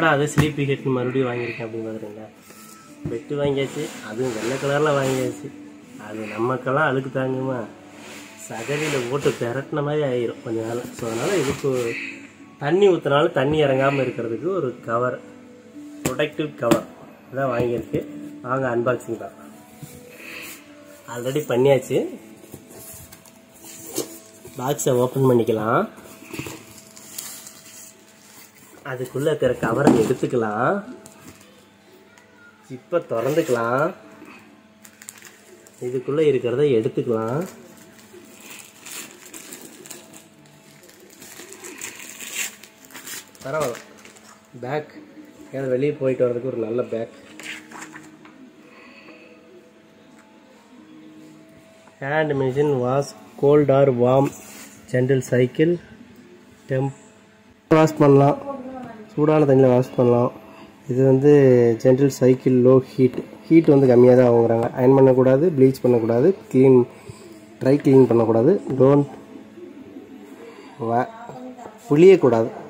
அது sleepy head மறுபடியும் வாங்கியிருக்கேன் அப்படின்னு பார்க்குறீங்களா பெட்டு வாங்கியாச்சு அதுவும் வெள்ளை கலரில் வாங்கியாச்சு அது நமக்கெல்லாம் அழுக்கு தாங்குமா சகதியில் போட்டு பெரட்டின மாதிரி ஆயிரும் கொஞ்ச நாள் ஸோ அதனால் இதுக்கு தண்ணி ஊற்றினாலும் தண்ணி இறங்காமல் இருக்கிறதுக்கு ஒரு கவர் ப்ரொடெக்டிவ் கவர் இதான் வாங்கியிருக்கு வாங்க அன்பாக்சிங் தான் ஆல்ரெடி பண்ணியாச்சு பாக்ஸை ஓப்பன் பண்ணிக்கலாம் அதுக்குள்ளே இருக்கிற கவரை எடுத்துக்கலாம் இப்போ திறந்துக்கலாம் இதுக்குள்ளே இருக்கிறத எடுத்துக்கலாம் பரவாயில்ல பேக் ஏதாவது வெளியே போயிட்டு வர்றதுக்கு ஒரு நல்ல back hand machine wash cold or warm general cycle temp wash பண்ணலாம் சூடான தண்ணியில் வாஷ் பண்ணலாம் இது வந்து general cycle low heat heat வந்து கம்மியாக தான் வாங்குறாங்க அயன் பண்ணக்கூடாது ப்ளீச் பண்ணக்கூடாது க்ளீன் ட்ரை க்ளீன் பண்ணக்கூடாது டோன்ட் வ புளியக்கூடாது